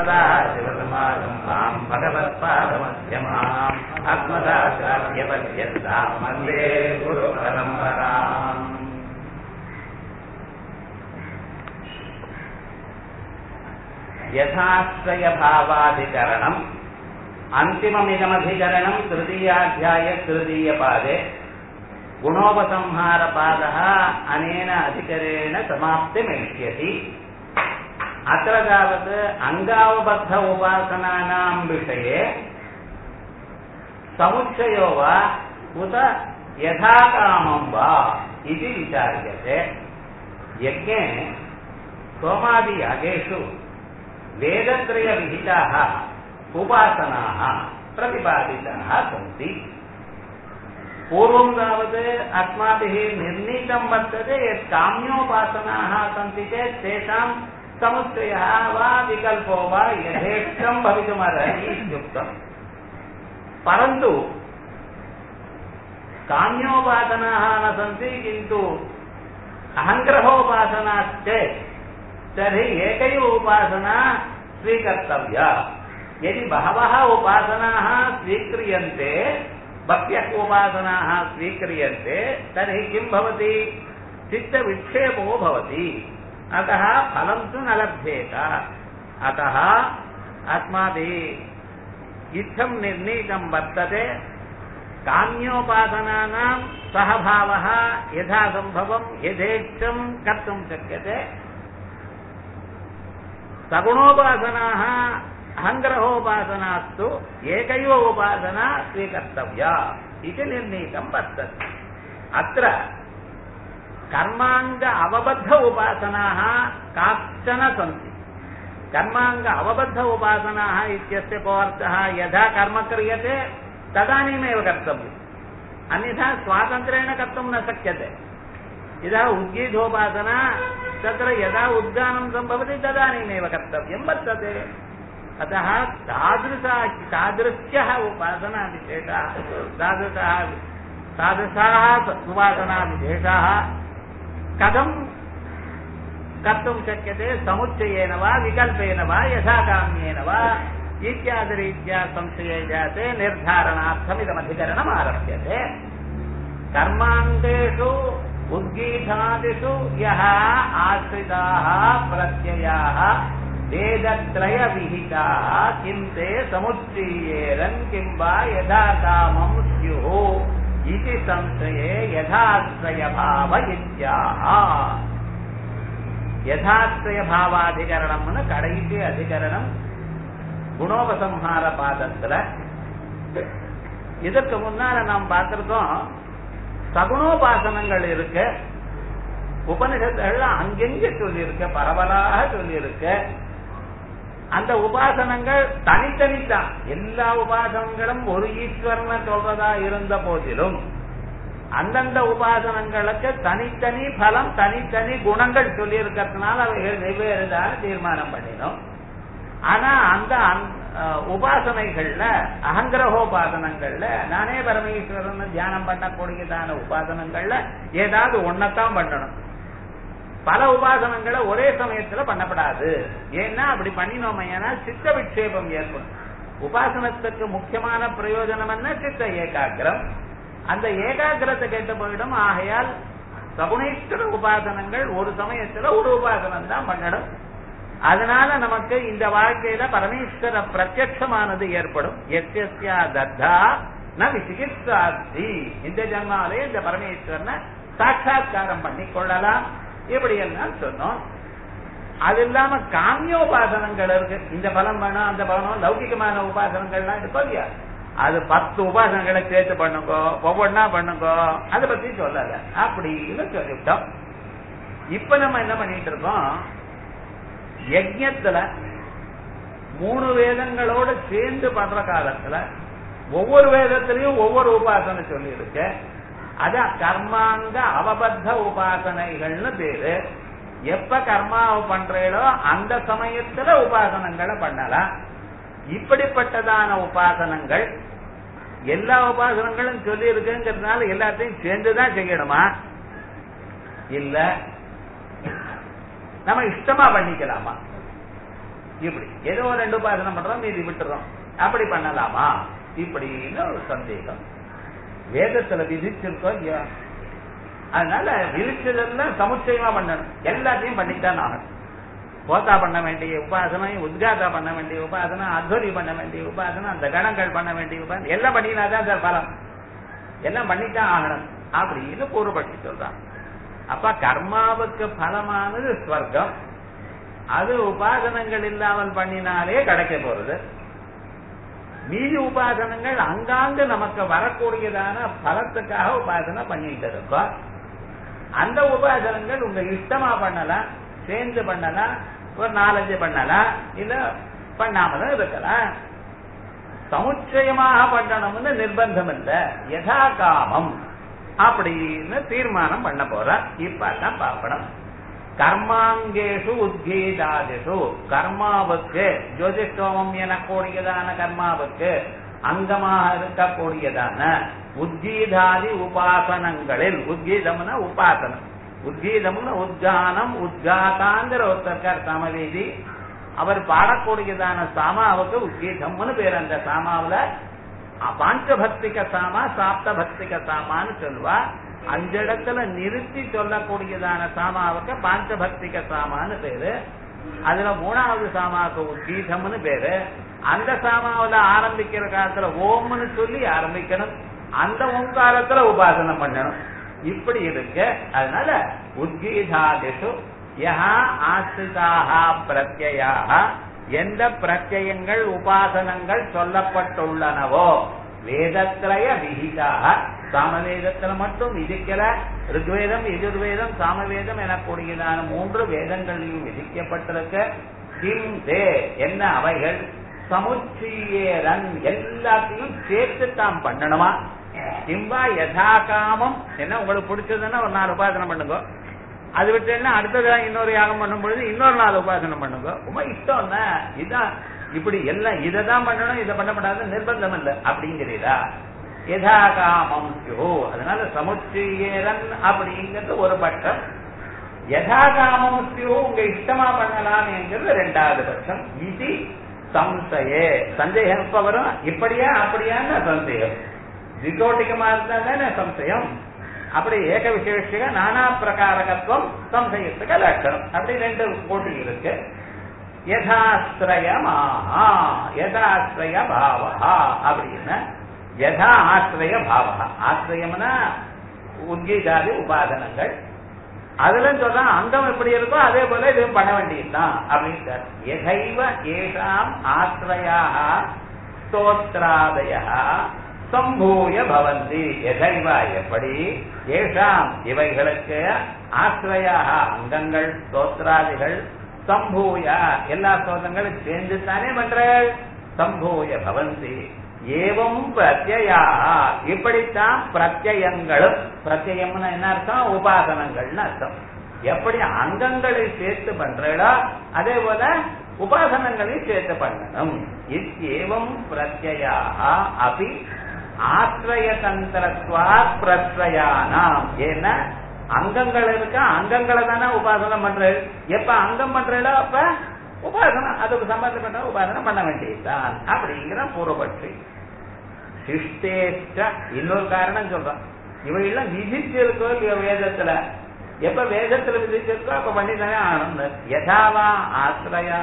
सदाशिवसमारम्भाम् भगवत्पादमध्यमाम् अस्मदाचार्यपर्यन्ताम् वन्दे गुरुपरम्पराम् यथाश्रयभावाधिकरणम् अन्तिममिदमधिकरणम् तृतीयाध्याय तृतीयपादे गुणोपसंहारपादः अनेन अधिकरेण समाप्तिमेष्यति अत्र तावत् अङ्गावबद्ध उपासनानाम् विषये समुच्चयो वा उत यथाकामम् वा इति विचार्यते यज्ञे सोमादियागेषु वेदत्रयविहिताः उपासनाः प्रतिपादिताः सन्ति पूर्वं तावत् अस्माभिः निर्णीतं वर्तते यत् काम्योपासनाः सन्ति चेत् तेषां समुच्चयः वा विकल्पो वा यथेष्टं भवितुमर्हति इत्युक्तम् परन्तु काम्योपासनाः न सन्ति किन्तु अहङ्ग्रहोपासनाश्चेत् तर्हि एकैव उपासना स्वीकर्तव्या यदि बहवः उपासनाः स्वीक्रियन्ते बह्व्यः उपासनाः स्वीक्रियन्ते तर्हि किं भवति चित्तविक्षेपो भवति अतः फलं तु न लभ्येत अतः अस्माभिः इत्थं निर्णीतं वर्तते काम्योपासनानां सहभावः यथा सम्भवं यथेच्छं कर्तुं शक्यते सगुणोपासनाः अहङ्ग्रहोपासनास्तु एकैव उपासना स्वीकर्तव्या इति निर्णीतं वर्तते अत्र कर्माङ्ग अवबद्ध उपासनाः काश्चन सन्ति कर्माङ्ग अवबद्ध उपासनाः इत्यस्य को अर्थः यदा कर्म क्रियते तदानीमेव कर्तव्यम् अन्यथा स्वातन्त्र्येण कर्तुं न शक्यते यदा उद्गीतोपासना तत्र यदा उद्गानं सम्भवति तदानीमेव कर्तव्यं वर्तते अतः तादृशा तादृश्यः उपासनाविशेषाः तादृशाः तादृशाः उपासनाविशेषाः कथं कर्तुं शक्यते समुच्चयेन वा विकल्पेन वा यथाकाम्येन वा इत्यादिरीत्या संशये जाते निर्धारणार्थमिदमधिकरणम् आरभ्यते कर्मान्तेषु उद्गीतादिषु यः आश्रिताः प्रत्ययाः वेदत्रयविहिताः किं ते समुच्चीयेरन् किं वा यथा कामं स्युः इति संशये यथाश्रयभाव इत्याह யதாஸ்திரயபாவாதிகரணம்னு கடைசி அதிகரணம் குணோபசம்ஹார பாதத்துல இதற்கு முன்னால நாம் பார்த்திருக்கோம் சகுணோபாசனங்கள் இருக்கு உபனிஷத்துகள் அங்கெங்க சொல்லியிருக்க பரவலாக சொல்லியிருக்க அந்த உபாசனங்கள் தனித்தனி தான் எல்லா உபாசனங்களும் ஒரு ஈஸ்வரனை சொல்றதா இருந்த போதிலும் அந்தந்த உபாசனங்களுக்கு தனித்தனி பலம் தனித்தனி குணங்கள் சொல்லி இருக்கிறதுனால அவைகள் வெவ்வேறு தான் தீர்மானம் பண்ணினோம் ஆனா அந்த உபாசனைகள்ல அகங்கிரகோபாசனங்கள்ல நானே பரமேஸ்வரன் தியானம் பண்ணக்கூடியதான உபாசனங்கள்ல ஏதாவது ஒன்னத்தான் பண்ணணும் பல உபாசனங்களை ஒரே சமயத்துல பண்ணப்படாது ஏன்னா அப்படி பண்ணினோம் ஏன்னா சித்த விக்ஷேபம் ஏற்படும் உபாசனத்துக்கு முக்கியமான பிரயோஜனம் என்ன சித்த ஏகாகிரம் அந்த ஏகாகிரத்தை கேட்டு போயிடும் ஆகையால் சகுணேஸ்வர உபாசனங்கள் ஒரு சமயத்துல ஒரு உபாசனம் தான் பண்ணணும் அதனால நமக்கு இந்த வாழ்க்கையில பரமேஸ்வர பிரத்யமானது ஏற்படும் எஸ்யா தத்தா ந விசிகித்சாஸ்தி இந்த ஜன்மாலே இந்த பரமேஸ்வரனை சாட்சா்காரம் பண்ணி கொள்ளலாம் இப்படி எல்லாம் சொன்னோம் அது இல்லாம காமியோபாசனங்கள் இருக்கு இந்த பலம் வேணும் அந்த பலம் லௌகிகமான உபாசனங்கள்லாம் இருக்கோ இல்லையா அது பத்து உபாசனங்களை சேர்த்து பண்ணுங்க ஒவ்வொன்னா பண்ணுங்க அதை பத்தி சொல்லல அப்படின்னு சொல்லிவிட்டோம் இப்ப நம்ம என்ன பண்ணிட்டு இருக்கோம் யஜ்யத்துல மூணு வேதங்களோட சேர்ந்து பண்ற காலத்துல ஒவ்வொரு வேதத்திலையும் ஒவ்வொரு உபாசனை சொல்லி இருக்கு அதான் கர்மாங்க அவபத்த உபாசனைகள்னு பேரு எப்ப கர்மாவை பண்றீங்களோ அந்த சமயத்துல உபாசனங்களை பண்ணலாம் இப்படிப்பட்டதான உபாசனங்கள் எல்லா உபாசனங்களும் சொல்லி இருக்குங்கிறதுனால எல்லாத்தையும் சேர்ந்துதான் செய்யணுமா இல்ல நம்ம இஷ்டமா பண்ணிக்கலாமா இப்படி ஏதோ ஒரு ரெண்டு உபாசனம் பண்றோம் மீதி விட்டுறோம் அப்படி பண்ணலாமா இப்படின்னு ஒரு சந்தேகம் வேதத்துல விதிச்சிருக்கோம் இல்லையா அதனால விதிச்சதெல்லாம் சமுச்சயமா பண்ணணும் எல்லாத்தையும் பண்ணித்தான் ஆகணும் போத்தா பண்ண வேண்டிய உபாசனை உத்காதா பண்ண வேண்டிய உபாசனை அத்வரி பண்ண வேண்டிய உபாசனை அந்த கணங்கள் பண்ண வேண்டிய உபாசனை எல்லாம் பண்ணினாதான் சார் பலம் எல்லாம் பண்ணித்தான் ஆகணும் அப்படின்னு பூர்வப்பட்டு சொல்றான் அப்ப கர்மாவுக்கு பலமானது ஸ்வர்க்கம் அது உபாசனங்கள் இல்லாமல் பண்ணினாலே கிடைக்க போறது மீதி உபாசனங்கள் அங்காங்கு நமக்கு வரக்கூடியதான பலத்துக்காக உபாசனை பண்ணிட்டு இருக்கோம் அந்த உபாசனங்கள் உங்க இஷ்டமா பண்ணலாம் சேர்ந்து பண்ணலாம் ஒரு நாலஞ்சு பண்ணலாம் இல்ல பண்ணாமலும் இருக்கலாம் சமுச்சயமாக பண்ணணும்னு நிர்பந்தம் இல்ல யதா காமம் அப்படின்னு தீர்மானம் பண்ண போற இப்ப தான் பார்க்கணும் கர்மாங்கேஷு உத்கீதாதிஷு கர்மாவுக்கு ஜோதிஷ்டோமம் எனக்கூடியதான கர்மாவுக்கு அங்கமாக இருக்கக்கூடியதான உத்கீதாதி உபாசனங்களில் உத்கீதம்னா உபாசனம் உத்கீதம்னு உத்கானம் உத்காதாங்கிற ஒருத்தர் சமவேதி அவர் பாடக்கூடியதான சாமாவுக்கு உத்கீதம்னு பேர் அந்த சாமாவுல பாஞ்சபக்திக சாமா சாப்த பக்திக சாமான்னு சொல்லுவா அஞ்சு இடத்துல நிறுத்தி சொல்லக்கூடியதான சாமாவுக்கு பாஞ்சபக்திக சாமான்னு பேரு அதுல மூணாவது சாமாவுக்கு உத்கீதம்னு பேரு அந்த சாமாவில ஆரம்பிக்கிற காலத்துல ஓம்னு சொல்லி ஆரம்பிக்கணும் அந்த ஓங்காரத்துல உபாசனம் பண்ணணும் இப்படி இருக்கு அதனால உத்கீதாதிஷு யஹா ஆசிரிதாக பிரத்யாக எந்த பிரத்யங்கள் உபாசனங்கள் சொல்லப்பட்டுள்ளனவோ வேதத்திரய விகிதாக சாமவேதத்துல மட்டும் விதிக்கல ருக்வேதம் எதிர்வேதம் சாமவேதம் எனக்கூடியதான மூன்று வேதங்களிலும் விதிக்கப்பட்டிருக்க கிம் தே என்ன அவைகள் சமுச்சீயரன் எல்லாத்தையும் சேர்த்து தாம் பண்ணணுமா கிம்பா யதா காமம் என்ன உங்களுக்கு பிடிச்சதுன்னா ஒரு நாலு உபாசனை பண்ணுங்க அது விட்டு என்ன அடுத்தது இன்னொரு யாகம் பண்ணும் பொழுது இன்னொரு நாள் உபாசனை பண்ணுங்க ரொம்ப இஷ்டம் இதான் இப்படி எல்லாம் இதை தான் பண்ணணும் இதை பண்ணப்படாத நிர்பந்தம் இல்லை அப்படிங்கிறீரா யதா காமம் அதனால சமுச்சீயரன் அப்படிங்கிறது ஒரு பட்சம் யதா காமம் உங்க இஷ்டமா பண்ணலாம் என்கிறது ரெண்டாவது பட்சம் இது சம்சயே சந்தேகம் எப்ப வரும் இப்படியா அப்படியான்னு சந்தேகம் திகோட்டிகமா இருந்தா தானே சம்சயம் அப்படி ஏக விசேஷ நானா பிரகாரகத்துவம் சம்சயத்துக்கு லட்சணம் அப்படி ரெண்டு போட்டி இருக்கு யதாஸ்திரயமாஹா யதாஸ்திரய பாவா அப்படின்னு யதா ஆசிரிய பாவா ஆசிரியம்னா உத்கீதாதி உபாதனங்கள் அதுல சொல்றா அங்கம் எப்படி இருக்கோ அதே போல இதுவும் பண்ண வேண்டியதுதான் அப்படின்னு எதைவ ஏஷாம் ஆசிரியாக ஸ்தோத்ராதய சம்பூய பவந்தி எதைவ எப்படி ஏஷாம் இவைகளுக்கு ஆசிரியாக அங்கங்கள் ஸ்தோத்ராதிகள் சம்பூய எல்லா ஸ்தோத்திரங்களும் சேர்ந்து தானே பண்றாள் சம்பூய பவந்தி ஏவம் பிரத்யா இப்படித்தான் பிரத்யங்களும் பிரத்யம்னு என்ன அர்த்தம் உபாசனங்கள்னு அர்த்தம் எப்படி அங்கங்களை சேர்த்து பண்றீங்களோ அதே போல உபாசனங்களையும் சேர்த்து பண்ணணும் ஏவம் பிரத்யா அப்படி ஆசிரிய தந்திரத்வா பிரத்யானாம் ஏன்னா அங்கங்கள் இருக்கா அங்கங்களை தானே உபாசனம் பண்றது எப்ப அங்கம் பண்றீங்களோ அப்ப உபாசனம் அதுக்கு சம்பந்தப்பட்ட உபாசனம் பண்ண வேண்டியதுதான் அப்படிங்கிற பூர்வபட்சி சிஷ்டேஷ்ட இன்னொரு காரணம் சொல்றான் இவையெல்லாம் விதிச்சிருக்கோ இல்லையோ வேதத்துல எப்ப வேதத்துல விதிச்சிருக்கோ அப்ப பண்ணிதானே ஆனந்தம் யதாவா ஆசிரியா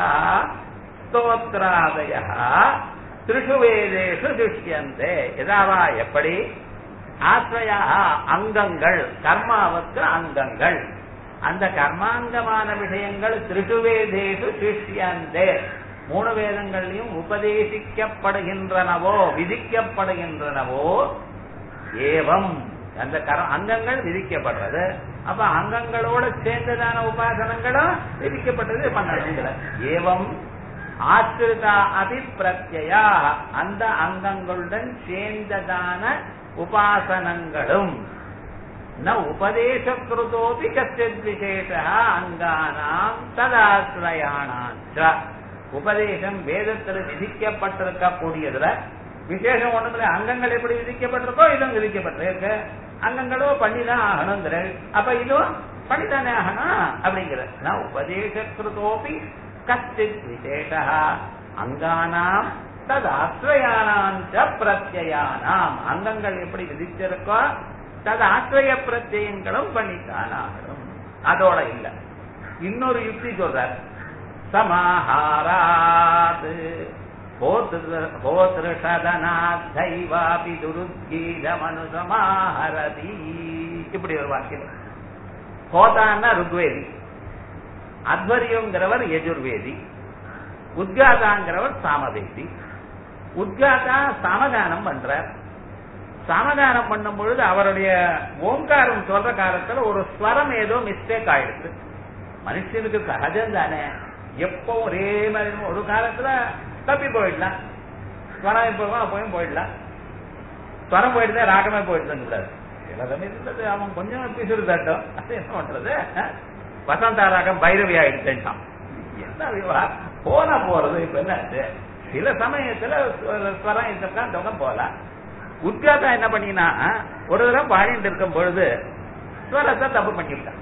ஸ்தோத்ராதய திரிஷு வேதேஷு சிஷ்யந்தே யதாவா எப்படி ஆசிரியா அங்கங்கள் கர்மாவுக்கு அங்கங்கள் அந்த கர்மாங்கமான விஷயங்கள் திருட்டுவேதேஷு சிஷ்யந்தே மூணு வேதங்களையும் உபதேசிக்கப்படுகின்றனவோ விதிக்கப்படுகின்றனவோ ஏவம் அந்த கர அங்கங்கள் விதிக்கப்படுறது அப்ப அங்கங்களோட சேர்ந்ததான உபாசனங்களும் விதிக்கப்பட்டது பண்ணணுங்கிற ஏவம் ஆசிரிதா அபிப்பிரத்யா அந்த அங்கங்களுடன் சேர்ந்ததான உபாசனங்களும் ந உபதேசக்கிருதோபி கச்சித் விசேஷ அங்கானாம் ததாசிரயானாச்ச உபதேசம் வேதத்தில் விதிக்கப்பட்டிருக்க கூடியதுல விசேஷம் ஒண்ணுமில்ல அங்கங்கள் எப்படி விதிக்கப்பட்டிருக்கோ இதுவும் விதிக்கப்பட்டிருக்கு அங்கங்களோ பண்ணிதான் ஆகணுங்கிற அப்ப இதுவும் பண்ணித்தானே ஆகணும் அப்படிங்கிற நான் உபதேசக்கிருதோபி கஷ்டித் விசேஷா அங்கானாம் தது ஆசிரயானாம் ச பிரத்யானாம் அங்கங்கள் எப்படி விதிச்சிருக்கோ தது ஆசிரிய பிரத்யங்களும் பண்ணித்தான் ஆகணும் அதோட இல்ல இன்னொரு யுக்தி சொல்றார் சமாஹாராத் போத்ருஷதனாத்தைவாபி துருத்கீதமனுசமாஹரதி இப்படி ஒரு வாக்கியம் ஹோதான்னா ருக்வேதி அத்வரியங்கிறவர் யஜுர்வேதி உத்காதாங்கிறவர் சாமவேதி உத்காதா சமதானம் பண்றார் சமதானம் பண்ணும் பொழுது அவருடைய ஓங்காரம் சொல்ற காலத்துல ஒரு ஸ்வரம் ஏதோ மிஸ்டேக் ஆயிடுச்சு மனுஷனுக்கு சகஜம் தானே எப்போ ஒரே மாதிரி ஒரு காலத்துல தப்பி போயிடலாம் ஸ்வரம் இப்போ போயும் போயிடலாம் ஸ்வரம் போயிட்டு ராகமே போயிட்டு கூடாது சில சமயத்துல அவன் கொஞ்சம் பிசுறு தட்டும் அது என்ன பண்றது வசந்தா ராகம் பைரவி ஆயிடுச்சான் என்ன விவகாரம் போனா போறது இப்ப என்ன சில சமயத்துல ஸ்வரம் இதற்கான் தொகம் போலாம் உத்காதா என்ன பண்ணினா ஒரு தடவை பாடிட்டு இருக்கும் பொழுது ஸ்வரத்தை தப்பு பண்ணிவிட்டான்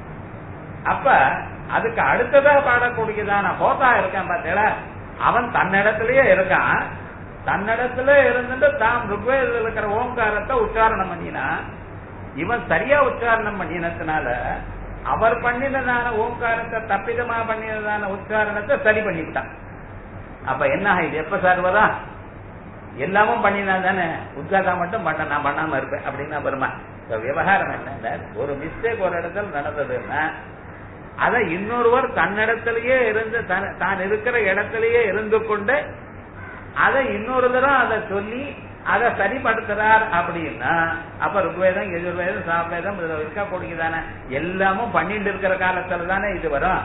அப்ப அதுக்கு அடுத்ததா பாடக்கூடியதான ஹோதா இருக்கான் பார்த்தீங்களா அவன் தன்னிடத்திலேயே இருக்கான் தன்னிடத்துல இருந்துட்டு தான் ருக்வேதத்தில் இருக்கிற ஓங்காரத்தை உச்சாரணம் பண்ணினா இவன் சரியா உச்சாரணம் பண்ணினதுனால அவர் பண்ணினதான ஓங்காரத்தை தப்பிதமா பண்ணினதான உச்சாரணத்தை சரி பண்ணிவிட்டான் அப்ப என்ன இது எப்ப சார்வதா எல்லாமும் பண்ணினா தானே உத்காதா மட்டும் பண்ண நான் பண்ணாம இருப்பேன் அப்படின்னா வருமா விவகாரம் என்ன ஒரு மிஸ்டேக் ஒரு இடத்துல நடந்ததுன்னா அதை இன்னொருவர் தன்னிடத்திலேயே இருந்து தான் இருக்கிற இடத்திலேயே இருந்து கொண்டு அதை இன்னொரு தரம் அதை சொல்லி அதை சரிப்படுத்துறார் அப்படின்னா அப்ப ருக்வேதம் எதிர்வேதம் சாப்வேதம் இருக்கக்கூடிய தானே எல்லாமும் பண்ணிட்டு இருக்கிற காலத்துல தானே இது வரும்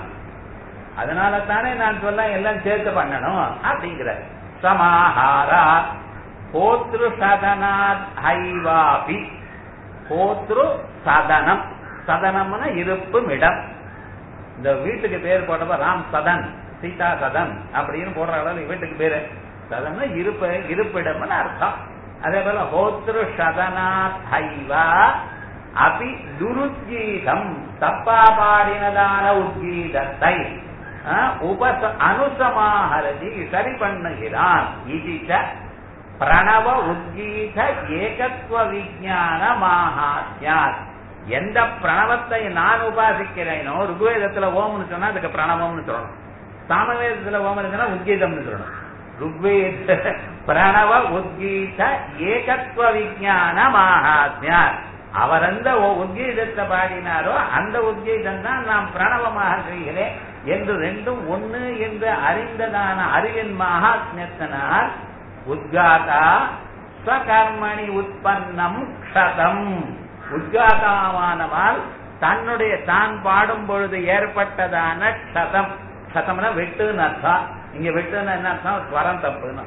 அதனால தானே நான் சொல்ல எல்லாம் சேர்த்து பண்ணணும் அப்படிங்கிற சமாஹாரா போத்ரு சதனாத் ஹைவாபி போத்ரு சதனம் சதனம்னா இருப்பும் இடம் இந்த வீட்டுக்கு பேர் போட்டப்ப ராம் சதன் சீதா சதன் அப்படின்னு போடுற அளவு வீட்டுக்கு பேரு சதம்னா இருப்பு இருப்பிடம்னு அர்த்தம் அதே போல ஹோத்ரு சதனாத் ஹைவா அபி துருத்கீதம் தப்பா பாடினதான உத்கீதத்தை உபச அனுசமாஹரதி சரி பண்ணுகிறான் இது பிரணவ உத்கீத ஏகத்துவ விஜான மாஹாத்யாத் எந்த பிரணவத்தை நான் உபாசிக்கிறேனோ ருக்வேதத்துல ஓம்னு சொன்னா அதுக்கு பிரணவம்னு சொல்லணும் சாமவேதத்துல ஓம் இருக்குன்னா உத்கீதம்னு சொல்லணும் ருக்வேத பிரணவ உத்கீத ஏகத்துவ விஜான மாஹாத்யா அவர் எந்த உத்கீதத்தை பாடினாரோ அந்த உத்கீதம் தான் நாம் பிரணவமாக செய்கிறேன் என்று ரெண்டும் ஒண்ணு என்று அறிந்ததான அறிவின் மகாத்மியத்தினால் உத்காதா ஸ்வகர்மணி உற்பன்னம் க்ஷதம் உத்காதாவானவால் தன்னுடைய தான் பாடும் பொழுது ஏற்பட்டதான க்ஷதம் க்ஷதம்னா வெட்டுன்னு அர்த்தம் இங்க வெட்டுன்னு என்ன அர்த்தம் ஸ்வரம் தப்புன்னு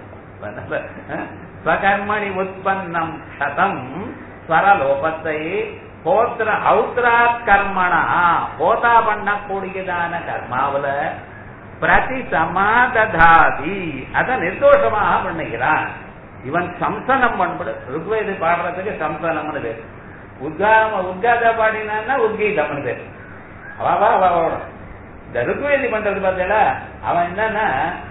ஸ்வகர்மணி உற்பன்னம் க்ஷதம் ஸ்வரலோபத்தை ஹோத்ர ஹௌத்ராத் கர்மணா ஹோதா பண்ணக்கூடியதான கர்மாவுல பிரதி சமாததாதி அத நிர்தோஷமாக பண்ணுகிறான் இவன் சம்சனம் பண்ணப்படு ருக்வேது பாடுறதுக்கு சம்சனம்னு பேர் உத்காம உத்காத பாடினான்னா உத்கீதம்னு பேர் அவா அவ இந்த ருக்வேதி பண்றது பார்த்தல அவன் என்னன்னா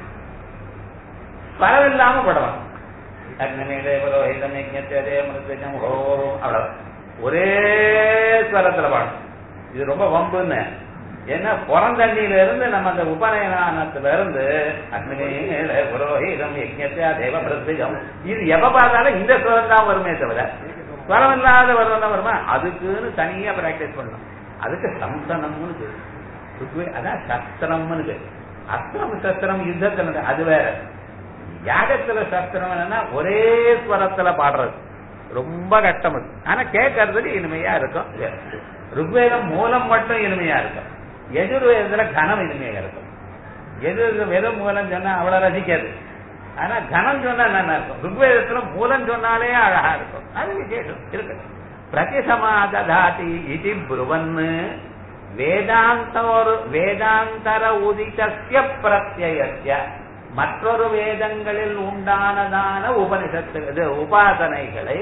பரவில்லாம படுவான் அக்னிமேலே புரோஹிதம் யஜ்ஞத்தே மிருத்விஜம் ஹோம் அவ்வளவு ஒரே ஸ்வரத்துல பாடும் இது ரொம்ப வம்புன்னு ஏன்னா புறந்தண்ணியில இருந்து நம்ம அந்த உபநயனத்துல இருந்து அக்னிமேல புரோஹிதம் யஜ்ஞத்தா தேவ மிருத்விஜம் இது எப்ப பார்த்தாலும் இந்த ஸ்வரம் தான் வருமே தவிர ஸ்வரம் இல்லாத வரம் தான் வருமா அதுக்குன்னு தனியா பிராக்டிஸ் பண்ணணும் அதுக்கு சம்சனம்னு பேரு ருக்வே அதான் சஸ்திரம்னு பேரு அஸ்திரம் சஸ்திரம் யுத்தத்துல அது வேற யாகத்துல சஸ்திரம் என்னன்னா ஒரே ஸ்வரத்துல பாடுறது ரொம்ப கஷ்டம் அது ஆனா கேட்கறதுக்கு இனிமையா இருக்கும் ருக்வேதம் மூலம் மட்டும் இனிமையா இருக்கும் எதிர்வேதத்துல கனம் இனிமையா இருக்கும் எதிர் வெறும் மூலம் சொன்னா அவ்வளவு ரசிக்காது ஆனா கனம் சொன்னா நல்லா இருக்கும் ருக்வேதத்துல மூலம் சொன்னாலே அழகா இருக்கும் அது விசேஷம் இருக்கு பிரதிசமாதாதி இது புருவன்னு வேதாந்தோரு வேதாந்தர உதிதஸ்ய பிரத்யய மற்றொரு வேதங்களில் உண்டானதான உபனிஷத்து இது உபாசனைகளை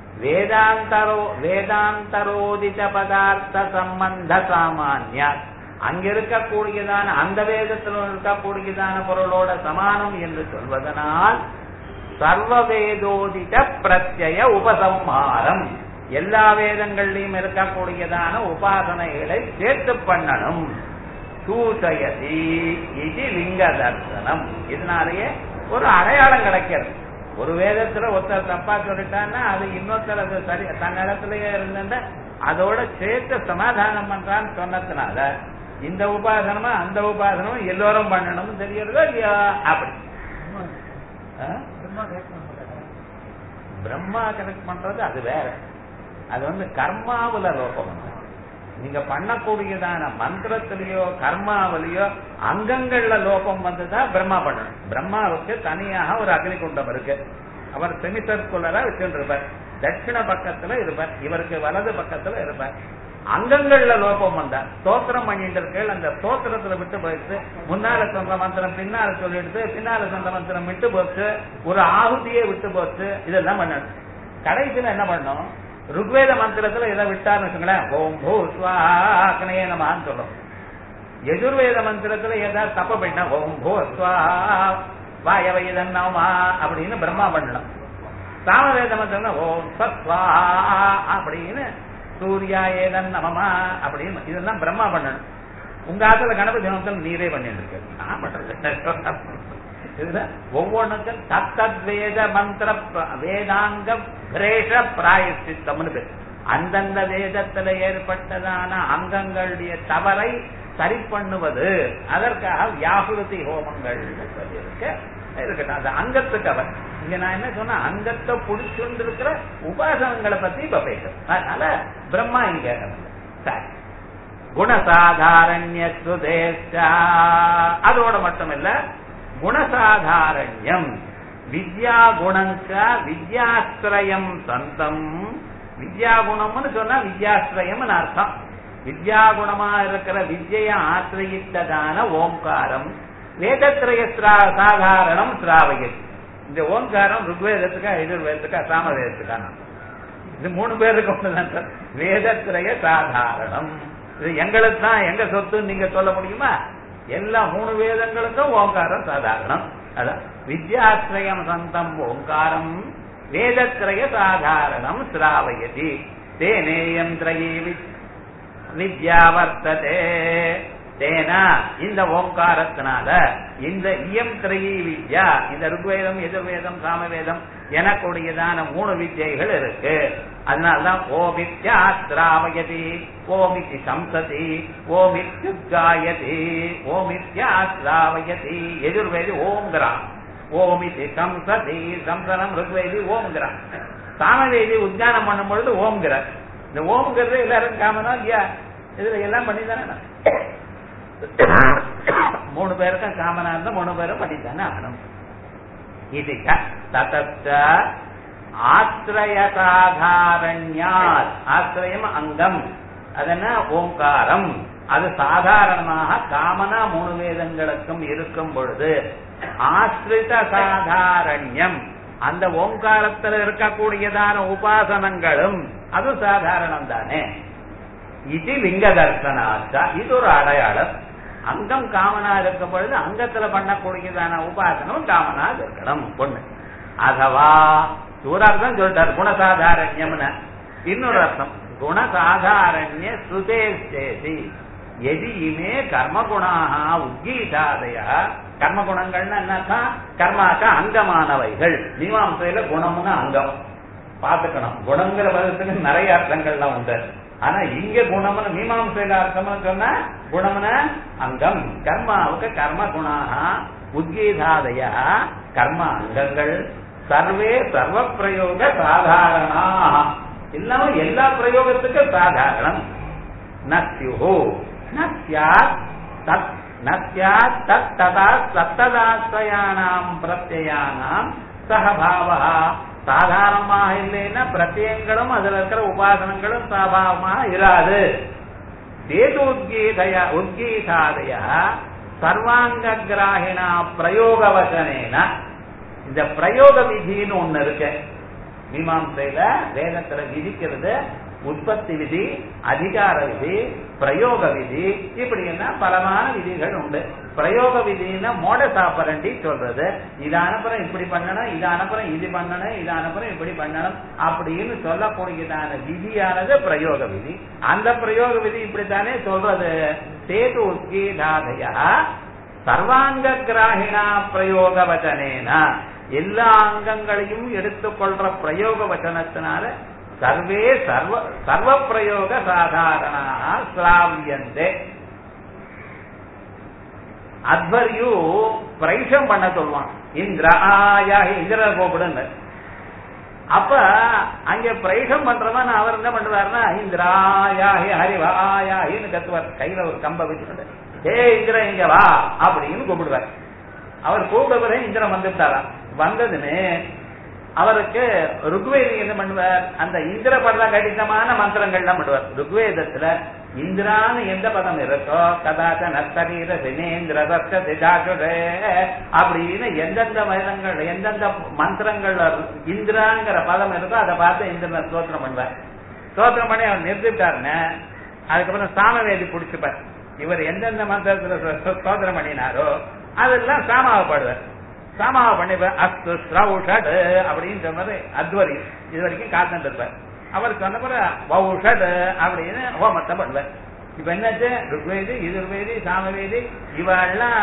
வேதாந்தரோ வேதாந்தரோதித பதார்த்த சம்பந்த சாமானிய அங்க இருக்கக்கூடியதான அந்த வேதத்தில் இருக்கக்கூடியதான பொருளோட சமானம் என்று சொல்வதனால் சர்வ வேதோதித பிரத்யய உபசம்ஹாரம் எல்லா வேதங்கள்லயும் இருக்கக்கூடியதான உபாசனைகளை சேர்த்து பண்ணணும் சூசயதி இது லிங்க தர்சனம் இதனாலேயே ஒரு அடையாளம் கிடைக்கிறது ஒரு வேதத்துல ஒருத்தர் தப்பா சொல்லிட்டான்னா அது இன்னொருத்தர் அது சரி தன் இடத்துலயே இருந்த அதோட சேர்த்து சமாதானம் பண்றான்னு சொன்னதுனால இந்த உபாசனமா அந்த உபாசனமும் எல்லோரும் பண்ணணும்னு தெரியறதோ இல்லையா அப்படி ஆ? பிரம்மா கனெக்ட் பண்றது அது வேற அது வந்து கர்மாவுல லோகம் வந்து. நீங்க பண்ணக்கூடியதான மந்திரத்திலேயோ கர்மாவிலேயோ அங்கங்கள்ல லோகம் வந்துதான் பிரம்மா பண்ணணும் பிரம்மாவுக்கு தனியாக ஒரு அக்னி குண்டம் இருக்கு அவர் செமி சர்க்குலரா வச்சுட்டு இருப்பார் தட்சிண பக்கத்துல இருப்பார் இவருக்கு வலது பக்கத்துல இருப்பார் அங்கங்கள்ல லோபம் வந்தா ஸ்தோத்திரம் பண்ணிட்டு இருக்கேள் அந்த ஸ்தோத்திரத்துல விட்டு போயிடுச்சு முன்னால சொந்த மந்திரம் பின்னால சொல்லிடுச்சு பின்னால சொந்த மந்திரம் விட்டு போச்சு ஒரு ஆகுதியே விட்டு போச்சு இதெல்லாம் பண்ணணும் கடைசியில என்ன பண்ணணும் ருக்வேத மந்திரத்துல இதை விட்டார்னு வச்சுங்களேன் ஓம் பூ ஸ்வாக்கனையே நமான்னு சொல்லும் எதிர்வேத மந்திரத்துல ஏதாவது தப்ப பண்ணா ஓம் பூ ஸ்வா வாயவைதன் நமா அப்படின்னு பிரம்மா பண்ணணும் சாமவேத மந்திரம் ஓம் சத்வா அப்படின்னு சூர்யா ஏதன் நமமா அப்படின்னு இதெல்லாம் பிரம்மா பண்ணணும் உங்க ஆத்துல கணபதி மந்திரம் நீரே பண்ணிட்டு இருக்கு நான் பண்றது இதுல ஒவ்வொன்றுக்கும் தத்தத் வேத மந்திர ப- வேதாங்க பிரேஷ பிராயசித்தம்னு பேர் அந்தந்த வேதத்துல ஏற்பட்டதான அங்கங்களுடைய தவறை சரி பண்ணுவது அதற்காக வியாகுலதி ஹோமங்கள் சொல்லியிருக்க இருக்கட்டும் அது அங்கத்துக்கு அவர் இங்க நான் என்ன சொன்ன அங்கத்தை புடிச்சுட்டு இருக்கிற உபாசனங்களை பத்தி இப்ப பேசுறேன் அதனால பிரம்மா இங்க சரி குணசாதாரண்ய சுதேஷ்டா அதோட மட்டுமில்ல குணசாதாரண்யம் வித்யா குணங்க வித்யாஸ்திரயம் சந்தம் வித்யா குணம்னு சொன்னா வித்யாஸ்திரயம்னு அர்த்தம் வித்யா குணமா இருக்கிற வித்யை ஆசிரியத்ததான ஓம்காரம் வேதத்திரய ஸ்ரா- சாதாரணம் சிராவயது இந்த ஓம்காரம் ருக்வேதத்துக்கா எதிர்வேதத்துக்கா சாமவேதத்துக்கான இது மூணு பேருக்கு ஒண்ணுதான் சார் வேதத்திரய சாதாரணம் இது எங்களுக்கு தான் எங்க சொத்து நீங்க சொல்ல முடியுமா எல்லா மூணு வேதங்களுக்கும் ஓங்காரம் சாதாரணம் அதான் வித்யாஸ்ரயம் சந்தம் ஓங்காரம் வேதத்திரய சாதாரணம் சிராவயதி தேனேயம் திரயீ வித்- வித்யா வர்த்ததே தேனா இந்த ஓங்காரத்தினால இந்த இயம் திரையி வித்யா இந்த ருக்வேதம் எதிர்வேதம் சாமவேதம் எனக்குடையதான மூணு வித்யைகள் இருக்கு அதனாலதான் ஓமித்யா ஸ்ராவயதி ஓமித்தி சம்சதி ஓமித்யுகாயதி ஓமித்யா ஸ்ராவயதி எதிர்வேதி ஓங்கிறான் ஓமிதி சம்சதி சம்சனம் ருக்வேதி ஓம்கிறான் சாமவேதி உத்யானம் பண்ணும் பொழுது ஓம்கிறார் இந்த ஓம்ங்கிறது எல்லாரும் காமனா இல்லையா இதுல எல்லாம் பண்ணிதானே மூணு பேருக்கும் காமனா இருந்தா மூணு பேரும் பண்ணித்தானே ஆகணும் இது ததச்ச ஆசிரய சாதாரண்யாத் ஆசிரயம் அங்கம் அதென்ன ஓங்காரம் அது சாதாரணமாக காமனா மூணு வேதங்களுக்கும் இருக்கும் பொழுது ஆசிரித சாதாரண்யம் அந்த ஓங்காரத்தில் இருக்கக்கூடியதான உபாசனங்களும் அது சாதாரணம் தானே இது லிங்க தர்சனாச்சா இது ஒரு அடையாளம் அங்கம் காமனா இருக்கும் பொழுது அங்கத்துல பண்ணக்கூடியதான உபாசனம் காமனா இருக்கணும் பொண்ணு அதுவா ஒரு அர்த்தம் சொல்லிட்டார் குணசாதாரண்யம்னு இன்னொரு அர்த்தம் குணசாதாரண்ய சுதேசி எதி இமே கர்மகுணாக உத்கீதாதய கர்மகுணங்கள்னு என்னக்கா கர்மாக்க அங்கமானவைகள் மீமாசையில குணம்னு அங்கம் பாத்துக்கணும் குணங்கிற பதத்துக்கு நிறைய அர்த்தங்கள்லாம் உண்டு ஆனா இங்க குணம்னு மீமாசையில அர்த்தம்னு சொன்னா குணம்னு அங்கம் கர்மாவுக்கு கர்ம குணாக உத்கீதாதய கர்ம அங்கங்கள் சர்வே சர்வ பிரயோக சாதாரணா இல்லாம எல்லா பிரயோகத்துக்கும் சாதாரணம் நஸ்யு நஸ்யாத் தத் நஸ்யாத் தத் ததா சத்ததாஸ்வயானாம் பிரத்யானாம் சகபாவா சாதாரணமாக இல்லைன்னா பிரத்யங்களும் அதுல இருக்கிற உபாசனங்களும் சபாவமாக இராது வேதோத்கீதய உத்கீதாதய சர்வாங்க கிராகிணா பிரயோகவசனேன இந்த பிரயோக விதின்னு ஒண்ணு இருக்கு மீமாசையில வேதத்துல விதிக்கிறது உற்பத்தி விதி அதிகார விதி பிரயோக விதி இப்படி எல்லாம் பலமான விதிகள் உண்டு பிரயோக விதினா மோட சாப்பரண்டி சொல்றது இது அனுப்புறம் இப்படி பண்ணணும் இது அனுப்புறம் இது பண்ணணும் இது அனுப்புறம் இப்படி பண்ணணும் அப்படின்னு சொல்லக்கூடியதான விதியானது பிரயோக விதி அந்த பிரயோக விதி இப்படித்தானே சொல்றது சேது உத்கீதாதயா சர்வாங்க கிராகிணா பிரயோக வச்சனேனா எல்லா அங்கங்களையும் எடுத்துக்கொள்ற பிரயோக வச்சனத்தினால சர்வே சர்வ சர்வ பிரயோக சாதாரணா ஸ்லாவியந்தே அத்வரியு பிரைஷம் பண்ண சொல்லுவான் இந்திர ஆயா இந்திர கூப்பிடுங்க அப்ப அங்க பிரைஷம் பண்றவன் அவர் என்ன பண்றாருன்னா இந்திராயாஹி ஹரிவாயாஹின்னு கத்துவார் கையில ஒரு கம்ப வச்சுக்கிட்டு ஏ இந்திர இங்க வா அப்படின்னு கூப்பிடுவார் அவர் கூப்பிட பிறகு இந்திரன் வந்துட்டாராம் வந்ததுன்னு அவருக்கு ருக்வேதி என்ன பண்ணுவார் அந்த இந்திர பத கடிதமான மந்திரங்கள்லாம் பண்ணுவார் ருக்வேதத்துல இந்திரான்னு எந்த பதம் இருக்கோ கதாச்ச நத்தரீர சினேந்திர தத்த திஜாசுடே அப்படின்னு எந்தெந்த வேதங்கள் எந்தெந்த மந்திரங்கள் இந்திராங்கிற பதம் இருக்கோ அதை பார்த்து இந்திரன் ஸ்தோத்திரம் பண்ணுவார் ஸ்தோத்திரம் பண்ணி அவர் நிறுத்திட்டாருன்னு அதுக்கப்புறம் சாமவேதி பிடிச்சுப்பார் இவர் எந்தெந்த மந்திரத்துல ஸ்தோத்திரம் பண்ணினாரோ அதெல்லாம் சாமாவப்படுவார் சாமாவ பண்ணிப்பார் அஸ்து ஸ்ரௌஷட் அப்படின்னு சொன்னது அத்வரி இது வரைக்கும் காத்துட்டு இருப்பார் அவர் சொன்ன பிறகு வௌஷட் அப்படின்னு ஹோமத்தை பண்ணுவார் இப்ப என்னாச்சு ருக்வேதி எதிர்வேதி சாமவேதி இவெல்லாம்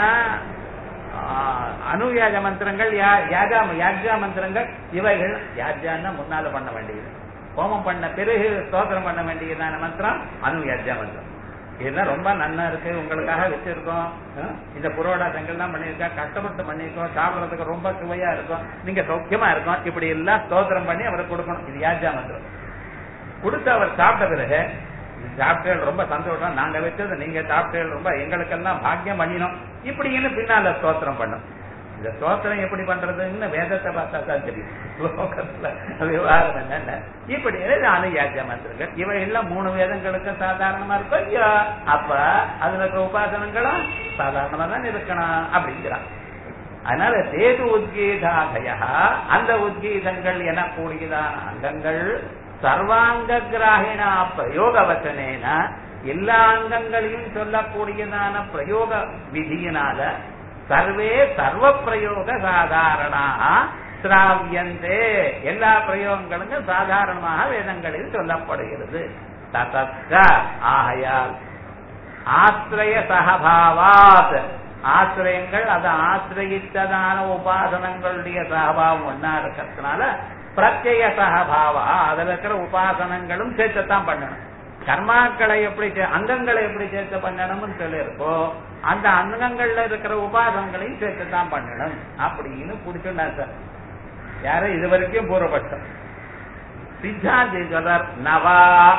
அனுயாஜ மந்திரங்கள் யாஜா யாஜா மந்திரங்கள் இவைகள் யாஜான்னா முன்னால பண்ண வேண்டியது ஹோமம் பண்ண பிறகு ஸ்தோத்திரம் பண்ண வேண்டியதான மந்திரம் அனுயாஜா மந்திரம் இதெல்லாம் ரொம்ப நன்னா இருக்கு உங்களுக்காக வச்சிருக்கோம் இந்த புரோடாசங்கள் தான் பண்ணிருக்கா கஷ்டப்பட்டு பண்ணிருக்கோம் சாப்பிடறதுக்கு ரொம்ப சுவையா இருக்கும் நீங்க சௌக்கியமா இருக்கும் இப்படி எல்லாம் ஸ்தோத்திரம் பண்ணி அவருக்கு கொடுக்கணும் இது யாஜா மந்திரம் கொடுத்து அவர் சாப்பிட்ட பிறகு சாப்பிட்டேன் ரொம்ப சந்தோஷம் நாங்க வச்சது நீங்க சாப்பிட்டேன் ரொம்ப எங்களுக்கெல்லாம் பாக்கியம் பண்ணினோம் இப்படின்னு பின்னால ஸ்தோத்திரம் பண்ணும் இந்த ஸ்தோத்திரம் எப்படி பண்றதுன்னு வேதத்தை பார்த்தா தான் தெரியும் ஸ்லோகத்துல விவகாரம் என்னென்ன இப்படி அனுயாஜ மந்திரங்கள் இவை எல்லாம் மூணு வேதங்களுக்கு சாதாரணமா இருக்கும் ஐயா அப்ப அதுல இருக்கிற உபாசனங்களும் சாதாரணமா தான் இருக்கணும் அப்படிங்கிறான் அதனால சேது உத்கீதாதயா அந்த உத்கீதங்கள் எனக்கூடியதான அங்கங்கள் சர்வாங்க கிராகிணா பிரயோக வச்சனேன எல்லா அங்கங்களையும் சொல்லக்கூடியதான பிரயோக விதியினால சர்வே சர்வ பிரயோக சாதாரணா சிராவியந்தே எல்லா பிரயோகங்களும் சாதாரணமாக வேதங்களில் சொல்லப்படுகிறது ததத்த ஆகையால் ஆசிரிய சகபாவாத் ஆசிரியங்கள் அதை ஆசிரியத்ததான உபாசனங்களுடைய சகபாவம் ஒன்னா இருக்கிறதுனால பிரத்யய சகபாவா அதுல இருக்கிற உபாசனங்களும் சேர்த்துத்தான் பண்ணணும் கர்மாக்களை எப்படி அங்கங்களை எப்படி சேர்த்து பண்ணணும்னு சொல்லியிருக்கோ அந்த அங்கங்கள்ல இருக்கிற உபாசனங்களையும் சேர்த்து தான் பண்ணணும் அப்படின்னு புடிச்சுட்டா சார் யாரு இது வரைக்கும் பூர்வபட்சம் சித்தாந்தி சொல்றார் நவா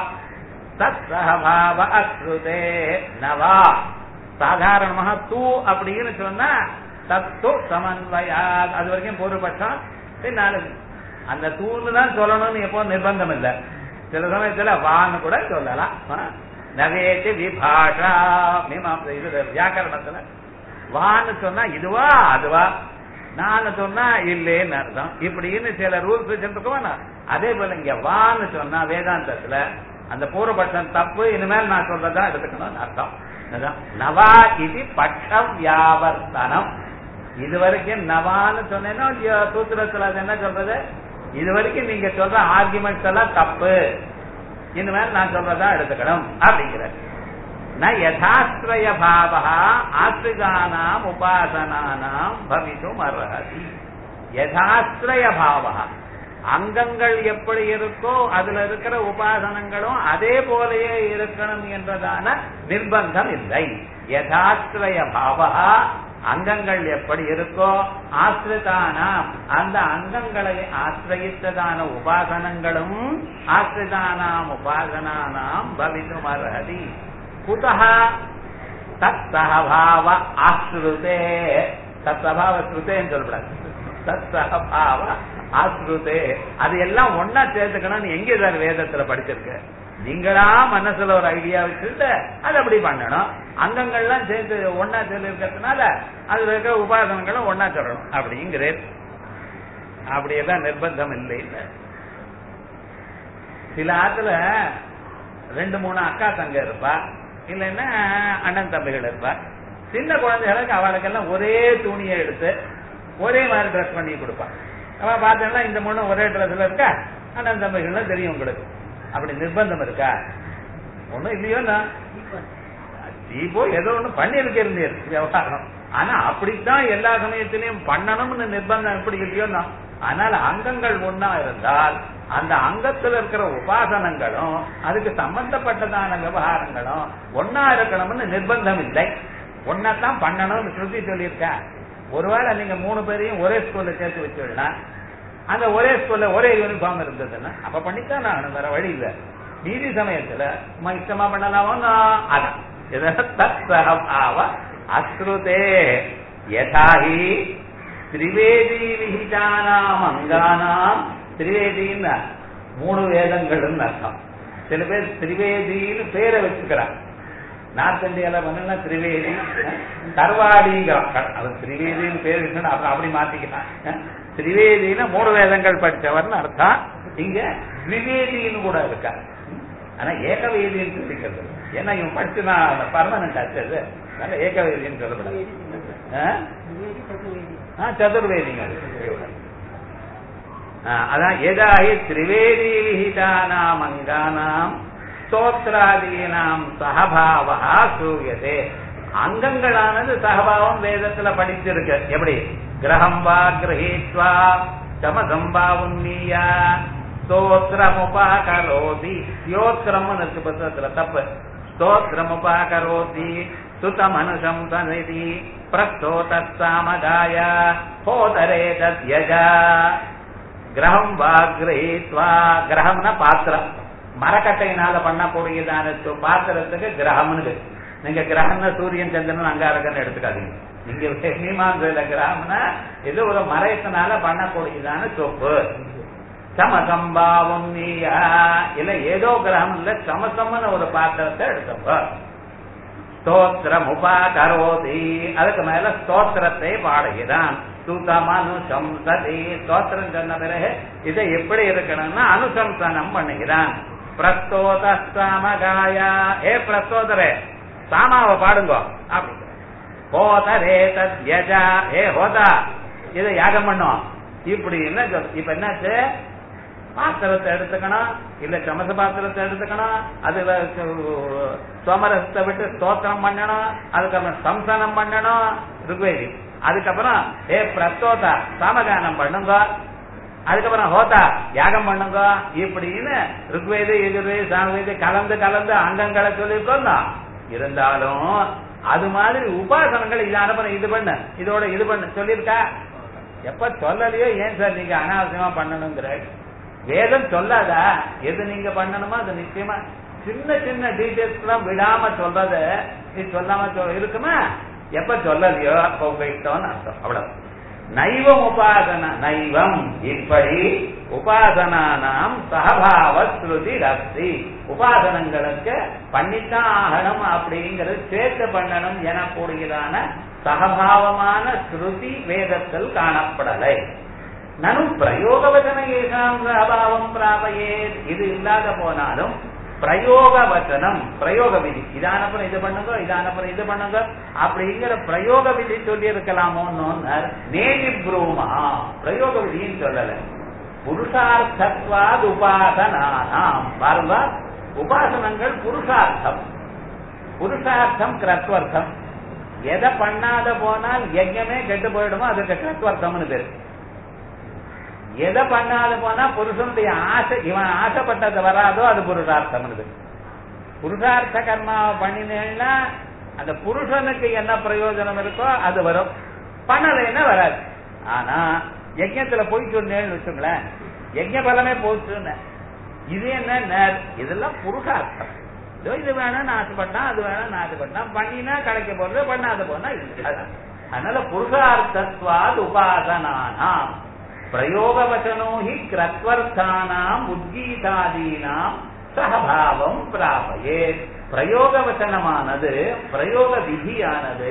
தத் சகபாவ அஸ்ருதே நவா சாதாரணமாக தூ அப்படின்னு சொன்னா தத்து சமன்வயா அது வரைக்கும் பூர்வபட்சம் பின்னால அந்த தூணு தான் சொல்லணும்னு எப்போ நிர்பந்தம் இல்லை சில சமயத்துல வான்னு கூட சொல்லலாம் நவேதி விபாஷா மீமாச இது வியாக்கரணத்துல வான்னு சொன்னா இதுவா அதுவா நான் சொன்னா இல்லேன்னு அர்த்தம் இப்படின்னு சில ரூல்ஸ் வச்சிருக்கோம் அதே போல இங்க வான்னு சொன்னா வேதாந்தத்துல அந்த பூர்வபட்சம் தப்பு இனிமேல் நான் சொல்றதா எடுத்துக்கணும்னு அர்த்தம் நவா இது பட்ச வியாவர்த்தனம் இது வரைக்கும் நவான்னு சொன்னேன்னா சூத்திரத்துல அது என்ன சொல்றது இது வரைக்கும் நீங்க சொல்ற ஆர்குமெண்ட்ஸ் எல்லாம் தப்பு இனிமேல் நான் சொல்றதா எடுத்துக்கணும் அப்படிங்கிற ந யதாஸ்ரய பாவா ஆசிரிதானாம் உபாசனானாம் பவிதும் அர்ஹதி யதாஸ்ரய பாவா அங்கங்கள் எப்படி இருக்கோ அதுல இருக்கிற உபாசனங்களும் அதே போலயே இருக்கணும் என்றதான நிர்பந்தம் இல்லை யதாஸ்ரய பாவா அங்கங்கள் எப்படி இருக்கோ ஆசிரிதானாம் அந்த அங்கங்களை ஆசிரியத்ததான உபாசனங்களும் ஆசிரிதானாம் உபாசனானாம் பவிதும் அர்ஹதி குதः தத் சகபாவ ஆஸ்ருதே தத் சபாவ ஸ்ருதேன்னு சொல்லப்படாது தத் சகபாவ ஆஸ்ருதே அது எல்லாம் ஒன்னா சேர்த்துக்கணும்னு எங்க சார் வேதத்துல படிச்சிருக்கு நீங்களா மனசுல ஒரு ஐடியா வச்சுட்டு அது அப்படி பண்ணணும் அங்கங்கள்லாம் சேர்த்து ஒன்னா சேர்ந்து இருக்கிறதுனால அதுல இருக்கிற உபாசனங்களும் ஒன்னா சொல்லணும் அப்படிங்கிறது அப்படியெல்லாம் நிர்பந்தம் இல்லை இல்ல சில ஆத்துல ரெண்டு மூணு அக்கா தங்க இருப்பா இல்லைன்னா அண்ணன் தம்பிகள் இருப்பா சின்ன குழந்தைகளுக்கு அவளுக்கெல்லாம் ஒரே துணியை எடுத்து ஒரே மாதிரி ட்ரெஸ் பண்ணி கொடுப்பா அவ பார்த்தோம்னா இந்த மூணு ஒரே ட்ரெஸ்ல இருக்கா அண்ணன் தம்பிகள்லாம் தெரியும் உங்களுக்கு அப்படி நிர்பந்தம் இருக்கா ஒண்ணும் இல்லையோ நான் தீபோ ஏதோ ஒண்ணு பண்ணி இருக்கிறது விவகாரம் ஆனா அப்படித்தான் எல்லா சமயத்திலையும் பண்ணணும்னு நிர்பந்தம் எப்படி இல்லையோ நான் ஆனால் அங்கங்கள் ஒன்னா இருந்தால் அந்த அங்கத்துல இருக்கிற உபாசனங்களும் அதுக்கு சம்பந்தப்பட்டதான விவகாரங்களும் ஒன்னா இருக்கணும்னு நிர்பந்தம் இல்லை ஒன்னாத்தான் பண்ணணும்னு ஸ்ருதி சொல்லியிருக்கா ஒருவேளை நீங்க மூணு பேரையும் ஒரே ஸ்கூல்ல சேர்த்து வச்சுடலாம் அந்த ஒரே ஸ்கூல்ல ஒரே யூனிஃபார்ம் இருந்ததுன்னா அப்ப பண்ணித்தான் நான் வேற வழி இல்லை மீதி சமயத்துல நம்ம இஷ்டமா பண்ணலாமோ அதான் தத்சகபாவ அஸ்ருதே யதாஹி திரிவேதி விஹிதானாம் அங்கானாம் திரிவேதின்னு மூணு வேதங்கள்னு அர்த்தம் சில பேர் திரிவேதின்னு பேரை வச்சுக்கிறான் நார்த் இந்தியால வந்து திரிவேதி கர்வாடிங்கிறான் அது திரிவேதின்னு பேர் இருக்குன்னு அப்புறம் அப்படி மாத்திக்கிறான் திரிவேதின்னு மூணு வேதங்கள் படிச்சவர்னு அர்த்தம் இங்க திரிவேதின்னு கூட இருக்கா ஆனா ஏகவேதின்னு சொல்லிக்கிறது ஏன்னா இவன் படிச்சுனா பர்மனன்ட் ஆச்சு அது அதனால ஏகவேதின்னு சொல்லப்படாது சதுர்வேதிங்க அதான் எதாகி திரிவேதி விஹிதானாம் அங்கானாம் ஸ்தோத்ராதீனாம் சகபாவா சூயதே அங்கங்களானது சகபாவம் வேதத்துல படிச்சிருக்கு எப்படி கிரகம் வா கிரகீத்வா சமசம்பாவுன்னியா ஸ்தோத்திரமுபாகரோதி ஸ்யோத்திரம்னு இருக்கு புத்தகத்துல தப்பு ஸ்தோத்திரமுபாகரோதி சுதமனுஷம் சநிதி பிரஸ்தோதாமதாய ஹோதரே தத்யஜா கிரகம் வா கிரகித்வா கிரகம்னா பாத்திரம் மரக்கட்டையினால பண்ணக்கூடியதான பாத்திரத்துக்கு கிரகம்னு நீங்க கிரகம்னா சூரியன் சந்திரன் அங்காரகன் எடுத்துக்காதீங்க நீங்க மீமாசையில கிரகம்னா இது ஒரு மரத்தினால பண்ணக்கூடியதான சொப்பு சமசம்பாவம் நீயா இல்ல ஏதோ கிரகம் இல்ல சமசம்னு ஒரு பாத்திரத்தை எடுத்தப்ப ஸ்தோத்திரம் உபாகரோதி அதுக்கு மேல ஸ்தோத்திரத்தை பாடுகிறான் சுதமனுஷம் சதி ஸ்தோத்திரம் சொன்ன பிறகு இதை எப்படி இருக்கணும்னா அனுசம்சனம் பண்ணுகிறான் பிரஸ்தோத சாமகாயா ஏ பிரஸ்தோதரே சாமாவை பாடுங்க அப்படி ஹோதரே தத்யஜா ஏ ஹோதா இதை யாகம் பண்ணும் இப்படி என்ன இப்ப என்னாச்சு பாத்திரத்தை எடுத்துக்கணும் இல்ல சமச பாத்திரத்தை எடுத்துக்கணும் அதுல சோமரசத்தை விட்டு ஸ்தோத்திரம் பண்ணணும் அதுக்கப்புறம் சம்சனம் பண்ணணும் ருக்வேதி அதுக்கப்புறம் ஏ பிரஸ்தோதா சாமகானம் பண்ணுங்க அதுக்கப்புறம் ஹோதா யாகம் பண்ணுங்க இப்படின்னு ருக்வேதி எதிர்வேதி சாமவேதி கலந்து கலந்து அங்கங்களை சொல்லியிருக்கோம் இருந்தாலும் அது மாதிரி உபாசனங்கள் இது அனுப்பண இது பண்ண இதோட இது பண்ண சொல்லியிருக்கா எப்ப சொல்லலையோ ஏன் சார் நீங்க அனாவசியமா பண்ணணுங்கிற வேதம் சொல்லாதா எது நீங்க பண்ணணுமோ அது நிச்சயமா சின்ன சின்ன டீடைல்ஸ் எல்லாம் விடாம சொல்றத இது சொல்லாம இருக்குமா எப்ப சொல்லலையோ அப்ப உங்க இஷ்டம்னு அர்த்தம் அவ்வளவு நைவம் உபாசன நைவம் இப்படி உபாசனானாம் சகபாவ ஸ்ருதி ரஸ்தி உபாசனங்களுக்கு பண்ணித்தான் ஆகணும் அப்படிங்கிறது சேர்த்து பண்ணணும் எனக்கூடியதான சகபாவமான ஸ்ருதி வேதத்தில் காணப்படலை நனும் பிரயோகவச்சன ஏகாம் அபாவம் பிராபையே இது இல்லாத போனாலும் பிரயோக வச்சனம் பிரயோக விதி இதானப்புறம் இது பண்ணுங்க இதானப்புறம் இது பண்ணுங்க அப்படிங்கிற பிரயோக விதி சொல்லி இருக்கலாமோன்னு நேதி ப்ரூமா பிரயோக விதின்னு சொல்லல புருஷார்த்தத்வாது உபாசனானாம் பாருங்க உபாசனங்கள் புருஷார்த்தம் புருஷார்த்தம் கிரத்வர்த்தம் எதை பண்ணாத போனால் யஜ்யமே கெட்டு போயிடுமோ அதுக்கு கிரத்வர்த்தம்னு பேரு எதை பண்ணாத போனா புருஷனுடைய ஆசை இவன் ஆசைப்பட்டது வராதோ அது புருஷார்த்தம் புருஷார்த்த கர்மாவை பண்ணினேன்னா அந்த புருஷனுக்கு என்ன பிரயோஜனம் இருக்கோ அது வரும் பண்ணலைன்னா வராது ஆனா யஜ்யத்துல போய் சொன்னேன்னு வச்சுங்களேன் யஜ்ய பலமே போச்சுன்னு இது என்ன இதெல்லாம் புருஷார்த்தம் இதோ இது வேணும்னு ஆசைப்பட்டான் அது வேணும்னு ஆசைப்பட்டான் பண்ணினா கிடைக்க போறது பண்ணாத போனா அதனால புருஷார்த்தத்வாது உபாசனானாம் பிரயோகவச்சனோ ஹி கிரத்வர்த்தானாம் உத்கீதாதீனாம் சகபாவம் பிராபயே பிரயோகவச்சனமானது பிரயோக விதியானது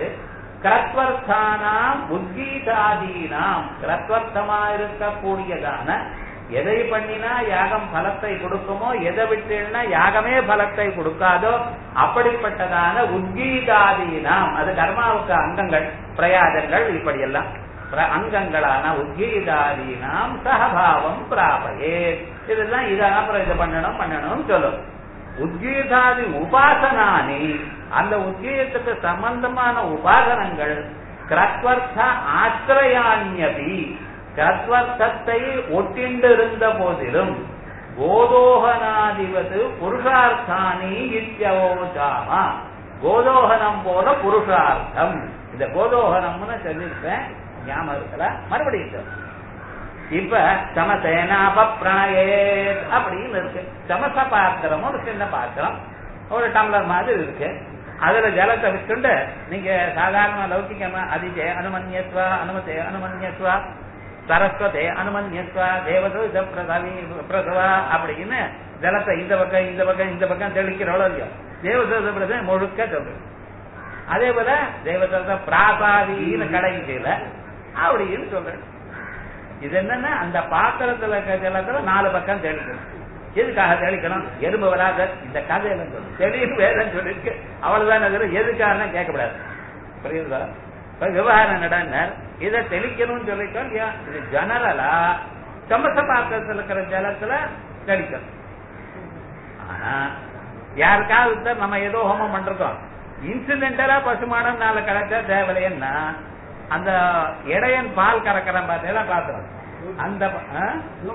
கிரத்வர்த்தானாம் உத்கீதாதீனாம் கிரத்வர்த்தமா இருக்கக்கூடியதான எதை பண்ணினா யாகம் பலத்தை கொடுக்குமோ எதை விட்டேன்னா யாகமே பலத்தை கொடுக்காதோ அப்படிப்பட்டதான உத்கீதாதீனாம் அது கர்மாவுக்கு அங்கங்கள் பிரயாஜங்கள் இப்படியெல்லாம் பிர- அங்கங்களான உத்கீதாதீனாம் சகபாவம் பிராபயே இதெல்லாம் இதான் அப்புறம் இதை பண்ணணும் பண்ணணும் சொல்லும் உத்கீதாதி உபாசனானி அந்த உத்கீதத்துக்கு சம்பந்தமான உபாசனங்கள் கிரத்வர்த்த ஆசிரயாண்யபி கிரத்வர்த்தத்தை ஒட்டிண்டிருந்த போதிலும் கோதோகனாதிவது புருஷார்த்தானி இத்தியவோச்சாமா கோதோகனம் போல புருஷார்த்தம் இந்த கோதோகனம்னு சொல்லியிருப்பேன் ஞாபகம் இருக்கல மறுபடியும் சொல்றேன். இப்ப சமசேனாப பிரணயே அப்படின்னு இருக்கு சமச பாத்திரம் ஒரு சின்ன பாத்திரம் ஒரு டம்ளர் மாதிரி இருக்கு அதுல ஜலத்தை விட்டுண்டு நீங்க சாதாரண லௌகிகமா அதிஜே அனுமன்யஸ்வா அனுமதே அனுமன்யஸ்வா சரஸ்வதே அனுமன்யஸ்வா தேவதோ பிரதவி பிரசவா அப்படின்னு ஜலத்தை இந்த பக்கம் இந்த பக்கம் இந்த பக்கம் தெளிக்கிறோளோ இல்லையோ தேவதோத பிரதம் முழுக்க சொல்றது அதே போல தேவதோத பிராசாதின்னு கடைசியில அப்படின்னு சொல்றேன் இது என்னன்னா அந்த பாத்திரத்துல இருக்க ஜலத்துல நாலு பக்கம் தெளிக்கணும் எதுக்காக தெளிக்கணும் எறும்பு வராத இந்த கதையில சொல்லு தெளிவு வேதம் சொல்லிருக்கு அவ்வளவுதான் அது எதுக்காக கேட்கக்கூடாது புரியுதா இப்ப விவகாரம் நடனர் இதை தெளிக்கணும்னு சொல்லிட்டோம் இல்லையா இது ஜெனரலா சமச பாத்திரத்துல இருக்கிற ஜலத்துல தெளிக்கணும் ஆனா யாருக்காவது இருந்தா நம்ம ஏதோ ஹோமம் பண்றோம் இன்சிடென்டலா பசுமாடம் நாலு கிடைச்சா தேவையில்லைன்னா அந்த இடையன் பால் கறக்கிறேன் பார்த்தீங்களா பாத்திரம் அந்த ப- ஆ?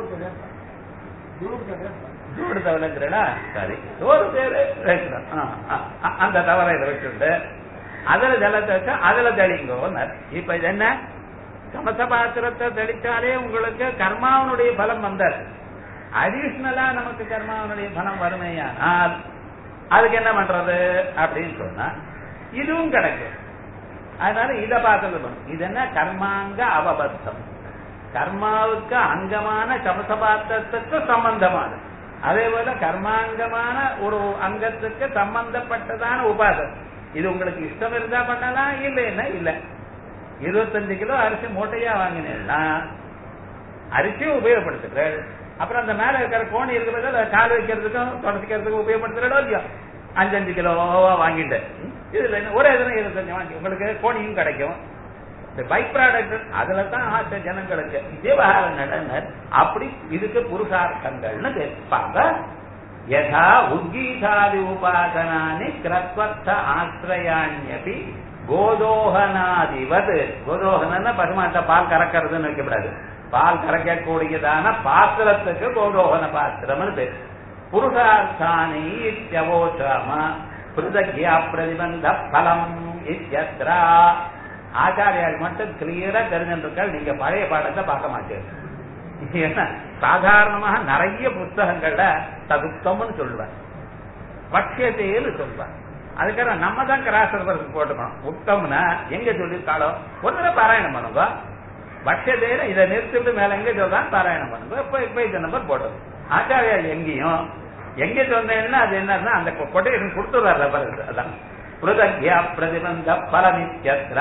சூடு தவளைங்கிறடா சரி ஒரு பேரு வைக்கணும். ஆ, ஆ, ஆ, அந்த தவறை இதை வச்சுட்டு அதுல ஜலத்தை வச்சா அதுல தெளிங்கோன்னார் இப்ப இது என்ன சமச பாத்திரத்தை தெளிச்சாலே உங்களுக்கு கர்மாவனுடைய பலம் வந்தார் அடிஷ்னலா நமக்கு கர்மாவனுடைய பலம் வறுமையானால் அதுக்கு என்ன பண்றது அப்படின்னு சொன்னா இதுவும் கிடைக்கும் அதனால இத பார்க்கறது இது என்ன கர்மாங்க அவபத்தம் கர்மாவுக்கு அங்கமான சமசபாத்தத்துக்கு சம்பந்தமானது அதே போல கர்மாங்கமான ஒரு அங்கத்துக்கு சம்பந்தப்பட்டதான உபாசம் இது உங்களுக்கு இஷ்டம் இருந்தா பண்ணலாம் இல்லைன்னா இல்ல இருபத்தஞ்சு கிலோ அரிசி மூட்டையா வாங்கினேன்னா அரிசியும் உபயோகப்படுத்துகிறேன் அப்புறம் அந்த மேல இருக்கிற கோணி இருக்கிறது அதை கால் வைக்கிறதுக்கும் தொடச்சிக்கிறதுக்கும் உபயோகப்படுத்துறதோ இல்லையோ அஞ்சஞ்சு கிலோவா வாங்கிட்டு இதுல என்ன ஒரே தினம் இருபத்தஞ்சு வாங்கி உங்களுக்கு கோணியும் கிடைக்கும் இந்த பை ப்ராடக்ட் அதுல தான் ஆசை ஜனங்களுக்கு விவகாரம் நடனர் அப்படி இதுக்கு புருஷார்த்தங்கள்னு கேட்பாங்க யதா உத்கீதாதி உபாசனானி கிரத்வர்த்த ஆசிரயாண்யபி கோதோகனாதிவது கோதோகனா பசுமாட்ட பால் கறக்கிறதுன்னு வைக்கப்படாது பால் கறக்கக்கூடியதான பாத்திரத்துக்கு கோதோகன பாத்திரம்னு பேர் புருஷார்த்தானி இத்தியவோச்சாம பிருதக்யா பிரதிபந்த பலம் இத்தியத்ரா ஆச்சாரியால் மட்டும் கிளியரா தெரிஞ்சிருக்கால் நீங்க பழைய பாடத்தை பார்க்க மாட்டீங்க ஏன்னா சாதாரணமாக நிறைய புஸ்தகங்கள்ல தகுத்தம்னு சொல்லுவேன் பட்சியத்தைன்னு சொல்லுவேன் அதுக்காக நம்ம தான் கிராஸ் ரெஃபரன்ஸ் போட்டுக்கணும் உத்தம்னா எங்க சொல்லியிருக்காளோ ஒரு தடவை பாராயணம் பண்ணுங்க பட்சத்தையில இதை நிறுத்திட்டு மேல எங்க சொல்றான் பாராயணம் பண்ணுங்க இப்ப இப்ப இந்த நம்பர் போட்டது ஆச்சாரியா எங்கேயும் எங்க சொன்னேன்னா அது என்னன்னா அந்த கொட்டேஷன் கொடுத்துடுறாரு ரெஃபரன்ஸ் அதான் பிருதக்யா பிரதிபந்த பலமித்யத்ரா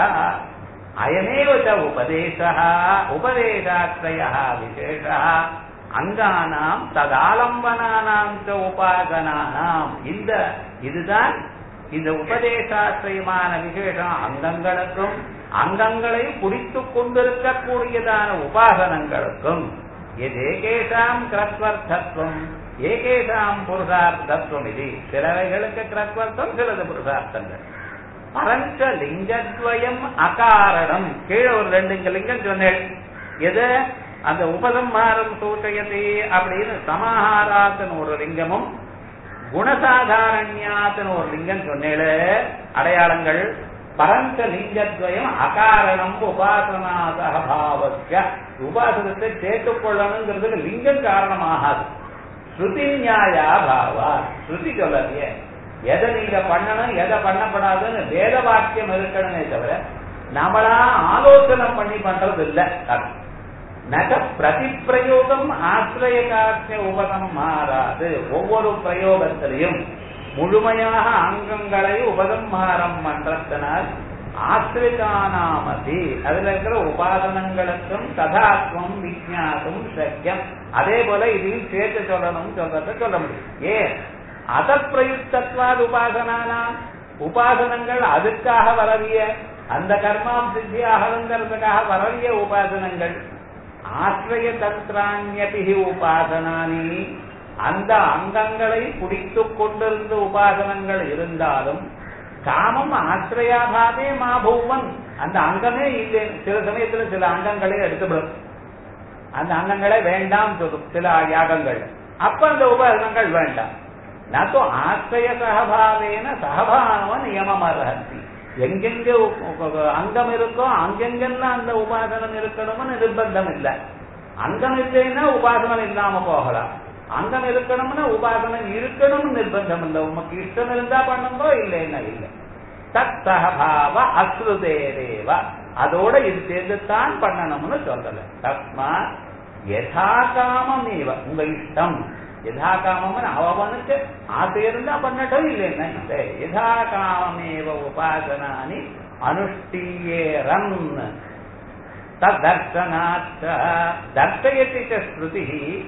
அயமேவ ச உபதேசா உபதேசாத்ரய விசேஷ அங்கானாம் ததாலம்பனானாம் ச உபாசனானாம் இந்த இதுதான் இந்த உபதேசாசிரியமான விசேஷம் அங்கங்களுக்கும் அங்கங்களை குடித்துக் கொண்டிருக்கக்கூடியதான உபாசனங்களுக்கும் ஏகேஷாம் கிரத்வர்த்தத்துவம் ஏகேஷாம் புருஷார்த்தத்துவம் இது சிலவைகளுக்கு கிரத்வர்த்தம் சிலது புருஷார்த்தங்கள் பரஞ்ச லிங்கத்வயம் அகாரணம் கீழே ஒரு ரெண்டு இங்க லிங்கம் சொன்னேன் எது அந்த உபசம்ஹாரம் சூச்சயதி அப்படின்னு சமாஹாராத்துன்னு ஒரு லிங்கமும் குணசாதாரண்யாத்துன்னு ஒரு லிங்கம் சொன்னேளு அடையாளங்கள் பரஞ்ச லிங்கத்வயம் அகாரணம் உபாசனாசபாவஸ்ய உபாசனத்தை சேர்த்துக் கொள்ளணுங்கிறதுக்கு லிங்கம் காரணமாகாது ஸ்ருதி நியாயா பாவா ஸ்ருதி சொல்லலையே எதை நீங்க பண்ணணும் எதை பண்ணப்படாதுன்னு வேத வாக்கியம் இருக்கணுமே தவிர நம்மளா ஆலோசனை பண்ணி பண்றது இல்ல நக பிரதி பிரயோகம் ஆசிரிய காசிய உபதம் மாறாது ஒவ்வொரு பிரயோகத்திலையும் முழுமையாக அங்கங்களை உபசம்ஹாரம் பண்றதனால் ஆசிரிதானாமதி அதுல இருக்கிற உபாசனங்களுக்கும் கதாத்வம் விஜயாசம் சக்கியம் அதே போல இதையும் சேர்த்து சொல்லணும் சொல்றத சொல்ல முடியும் ஏன் அதப்பிரயுக்தத்வாது உபாசனானாம் உபாசனங்கள் அதுக்காக வரவிய அந்த கர்மாம் சித்தி அகலங்கிறதுக்காக வரவிய உபாசனங்கள் ஆசிரிய தந்திராண்யபிகி உபாசனானி அந்த அங்கங்களை பிடித்துக் கொண்டிருந்த உபாசனங்கள் இருந்தாலும் காமம் ஆசிரியாபாவே மாபூவன் அந்த அங்கமே இல்லை சில சமயத்துல சில அங்கங்களே எடுத்துவிடும் அந்த அங்கங்களே வேண்டாம் சொல்லும் சில யாகங்கள் அப்ப அந்த உபாசனங்கள் வேண்டாம் நாத்தோ ஆசிரிய சகபாவேன சகபானவன் நியமம் அர்ஹந்தி எங்கெங்க அங்கம் இருக்கோ அங்கெங்கெல்லாம் அந்த உபாசனம் இருக்கணும்னு நிர்பந்தம் இல்லை அங்கம் இல்லைன்னா உபாசனம் இல்லாம போகலாம் அங்கம் இருக்கணும்னா உபாசனம் இருக்கணும்னு நிர்பந்தம் இல்லை உமக்கு இஷ்டம் இருந்தா பண்ணுங்கோ இல்லைன்னா இல்லை தத் சகபாவ அஸ்ருதேரேவ அதோட இது சேர்ந்துத்தான் பண்ணணும்னு சொல்லல தஸ்மா யதா காமம் இவ உங்க இஷ்டம் யதா காமம்னு அவனுக்கு ஆசை இருந்தா பண்ணட்டும் இல்லைன்னா இல்லை யதா காமமேவ உபாசனானி அனுஷ்டீயேரன் தர்சனாச்ச தர்சயத்தி ஸ்ருதி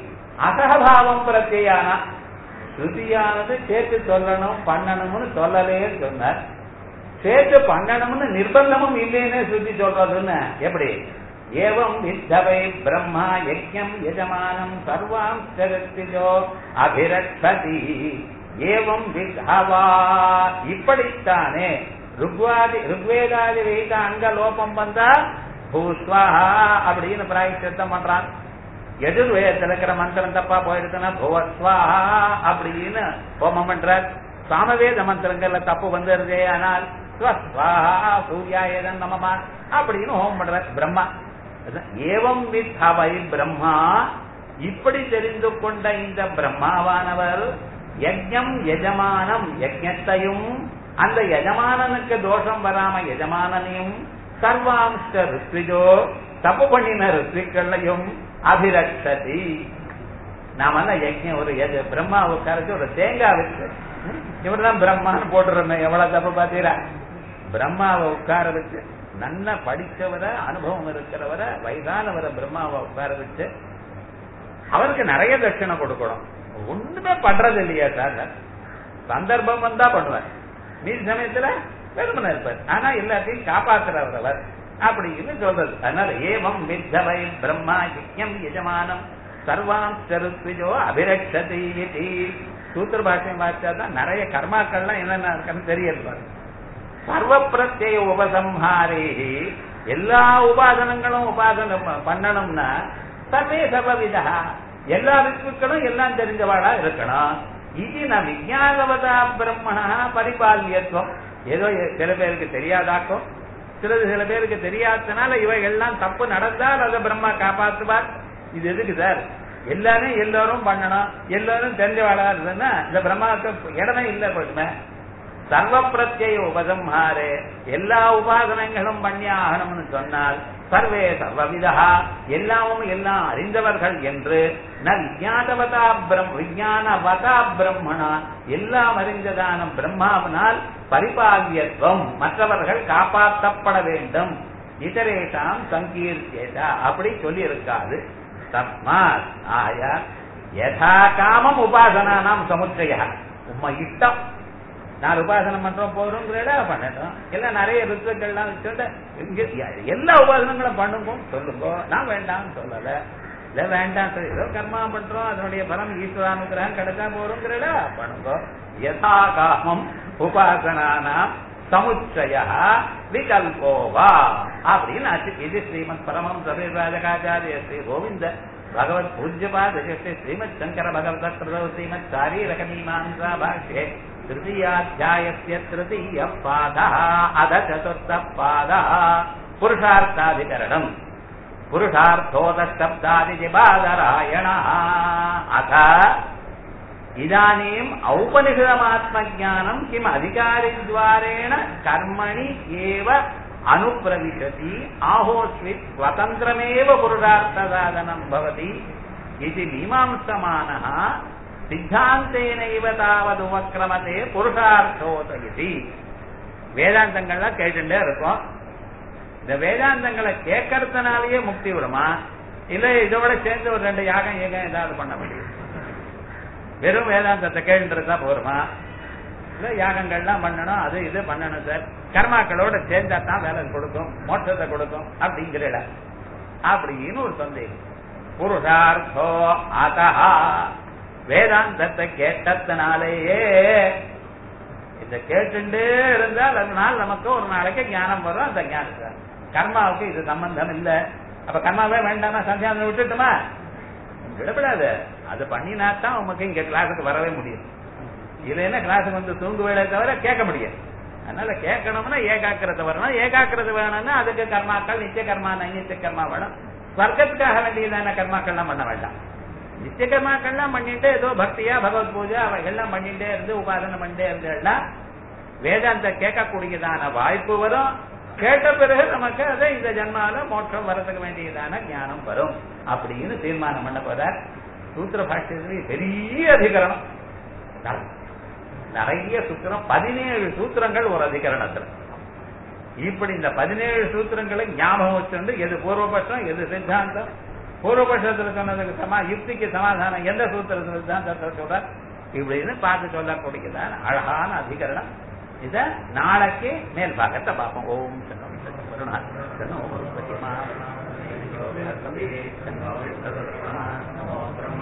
அசகபாவம் பிரத்யான ஸ்ருதியானது சேர்த்து சொல்லணும் பண்ணணும்னு சொல்லலே சொன்னார் சேர்த்து பண்ணணும்னு நிர்பந்தமும் இல்லைன்னு ஸ்ருதி சொல்றதுன்னு எப்படி ஏவம் வித்தவை பிரம்மா யஜ்யம் யஜமானம் சர்வாம் ஜகத்திஜோ அபிரட்சதி ஏவம் வித்ஹவா இப்படித்தானே ருக்வாதி ருக்வேதாதி வைத்த அங்க லோபம் வந்தா பூஸ்வாஹா அப்படின்னு பிராயச்சித்தம் பண்றான் எதிர்வேதத்தில் இருக்கிற மந்திரம் தப்பா போயிருக்குன்னா புவஸ்வாஹா அப்படின்னு ஹோமம் பண்றார் சாமவேத மந்திரங்கள்ல தப்பு வந்துருதே ஆனால் ஸ்வஸ்வாஹா சூர்யாயதன் நமமா அப்படின்னு ஹோமம் பண்றார் பிரம்மா ஏவம் வித் அவை பிரம்மா இப்படி தெரிந்து கொண்ட இந்த பிரம்மாவானவர் யஜ்ஞம் எஜமானம் யஜ்ஞத்தையும் அந்த எஜமானனுக்கு தோஷம் வராம எஜமானனையும் சர்வாம்ச ருத்விஜோ தப்பு பண்ணின ருத்விக்கள்லையும் அபிரக்ஷதி நாம என்ன யஜ்யம் ஒரு எது பிரம்மா உட்காரச்சு ஒரு தேங்காய் வச்சு இவர்தான் பிரம்மான்னு போட்டுருமே எவ்வளவு தப்பு பாத்தீரா பிரம்மாவை உட்கார வச்சு நன்னா படிச்சவரை அனுபவம் இருக்கிறவரை வயதானவரை பிரம்மாவை உட்கார வச்சு அவருக்கு நிறைய தட்சணை கொடுக்கணும் ஒண்ணுமே பண்றது இல்லையா சார் சந்தர்ப்பம் வந்தா பண்ணுவார் மீதி சமயத்துல பெருமனை இருப்பார் ஆனா எல்லாத்தையும் காப்பாற்றுறவர் அவர் அப்படின்னு சொல்றது அதனால ஏவம் வித்தவை பிரம்மா யஜ்யம் யஜமானம் சர்வாம் சருத்விஜோ அபிரக்ஷதி சூத்திர பாஷ்யம் வாச்சா தான் நிறைய கர்மாக்கள்லாம் என்னென்ன இருக்குன்னு தெரியல சர்வ பிரத்யய உபசம்ஹாரே எல்லா உபாசனங்களும் உபாசனம் பண்ணணும்னா சர்வே சர்வவிதா எல்லா வித்துக்களும் எல்லாம் தெரிஞ்சவாடா இருக்கணும் இது நான் விஜயானவதா பிரம்மணா பரிபால்யத்துவம் ஏதோ சில பேருக்கு தெரியாதாக்கும் சிலது சில பேருக்கு தெரியாததுனால இவைகள்லாம் தப்பு நடந்தால் அதை பிரம்மா காப்பாற்றுவார் இது எதுக்கு சார் எல்லாரும் எல்லாரும் பண்ணணும் எல்லாரும் தெரிஞ்சவாளா இருந்ததுன்னா இந்த பிரம்மாவுக்கு இடமே இல்லை போட்டுமே சர்வ பிரத்யய உபசம்ஹாரே எல்லா உபாசனங்களும் பண்ணி ஆகணும்னு சொன்னால் சர்வே சர்வவிதா எல்லாமும் எல்லாம் அறிந்தவர்கள் என்று ந விஜானவதா பிரம் விஜானவதா பிரம்மணா எல்லாம் அறிந்ததான பிரம்மாவினால் பரிபாகியத்துவம் மற்றவர்கள் காப்பாற்றப்பட வேண்டும் இதரேஷாம் சங்கீர்த்தேதா அப்படி சொல்லி இருக்காது தஸ்மாத் ஆயா யதா காமம் உபாசனா நாம் சமுச்சய உண்மை இஷ்டம் நான் உபாசனம் பண்றோம் போறோங்கிறடா பண்ணட்டும் எல்லாம் நிறைய ருத்துக்கள்லாம் வச்சுட்டு இங்க எல்லா உபாசனங்களும் பண்ணுங்க சொல்லுங்க நான் வேண்டாம்னு சொல்லல இல்ல வேண்டாம் சரி ஏதோ கர்மா பண்றோம் அதனுடைய பலம் ஈஸ்வரானுகிரகம் கிடைச்சா போறோங்கிறடா பண்ணுங்க யதா காமம் உபாசனானா சமுச்சய விகல்போவா அப்படின்னு ஆச்சு இது ஸ்ரீமத் பரமம் சபீர்ராஜகாச்சாரிய ஸ்ரீ கோவிந்த பகவத் பூஜ்யபாத ஸ்ரீமத் சங்கர பகவத பிரதவ ஸ்ரீமத் சாரீரக மீமாம்சா பாஷ்யே तृतीयाध्यायस्य तृतीयः पादः अध चतुर्थः पादः पुरुषार्थाधिकरणम् पुरुषार्थोदशब्दादिजिबादरायणः अथ इदानीम् औपनिषदमात्मज्ञानम् किम् अधिकारिद्वारेण कर्मणि एव अनुप्रविशति आहोस्वित् स्वतन्त्रमेव पुरुषार्थसाधनम् भवति इति मीमांसमानः सिद्धान्तेनैव तावदुपक्रमते पुरुषार्थोत इति வேதாந்தங்கள்லாம் கேட்டுட்டே இருக்கும் இந்த வேதாந்தங்களை கேட்கறதுனாலயே முக்தி விடுமா இல்ல இதோட சேர்ந்து ஒரு ரெண்டு யாகம் ஏகம் ஏதாவது பண்ண முடியும் வெறும் வேதாந்தத்தை கேட்டுருந்தா போருமா இல்ல யாகங்கள்லாம் பண்ணணும் அது இது பண்ணணும் சார் கர்மாக்களோட சேர்ந்தா தான் வேலை கொடுக்கும் மோட்சத்தை கொடுக்கும் அப்படிங்கிற இடம் அப்படின்னு ஒரு சந்தேகம் புருஷார்த்தோ அதஹா வேதாந்தத்தை கேட்டதுனாலேயே இத கேட்டுட்டே இருந்தால் அதனால் நமக்கு ஒரு நாளைக்கு ஞானம் வரும் அந்த ஞானத்தை கர்மாவுக்கு இது சம்பந்தம் இல்ல அப்ப கர்மாவே வேண்டாமா சந்தியானம் விட்டுட்டுமா விடப்படாது அது பண்ணினா தான் உமக்கு இங்க கிளாஸுக்கு வரவே முடியும் இல்லைன்னா கிளாஸுக்கு வந்து தூங்கு வேலை தவிர கேட்க முடியாது அதனால கேட்கணும்னா ஏகாக்கிரதை வரணும் ஏகாக்கிரதை வேணும்னா அதுக்கு கர்மாக்கள் நித்திய கர்மா நைநித்திய கர்மா வேணும் ஸ்வர்க்கத்துக்காக வேண்டியதான கர்மாக்கள்லாம் பண்ண வேண்டாம் நித்திய கர்மாக்கள்லாம் பண்ணிட்டு ஏதோ பக்தியா பகவத் பூஜை அவைகள்லாம் பண்ணிட்டே இருந்து உபாசனை பண்ணிட்டே இருந்தேன்னா வேதாந்த கேட்கக்கூடியதான வாய்ப்பு வரும் கேட்ட பிறகு நமக்கு அதை இந்த ஜன்மால மோட்சம் வரதுக்கு வேண்டியதான ஞானம் வரும் அப்படின்னு தீர்மானம் பண்ண போறார் சூத்திர பாஷ்யத்திலே பெரிய அதிகரணம் நிறைய சூத்திரம் பதினேழு சூத்திரங்கள் ஒரு அதிகரணத்துல இப்படி இந்த பதினேழு சூத்திரங்களை ஞாபகம் வச்சுண்டு எது பூர்வபட்சம் எது சித்தாந்தம் பூர்வபட்சத்துல சொன்னதுக்கு சமா யுக்திக்கு சமாதானம் எந்த சூத்திரத்துல சித்தாந்தத்தை சொல்ற இப்படின்னு பார்த்து சொல்லக்கூடியதான அழகான அதிகரணம் இத நாளைக்கு மேல் பாகத்தை பார்ப்போம் ஓம் சன்னம் கருணா சன்னோ பிரதிமா நமோ பிரம்ம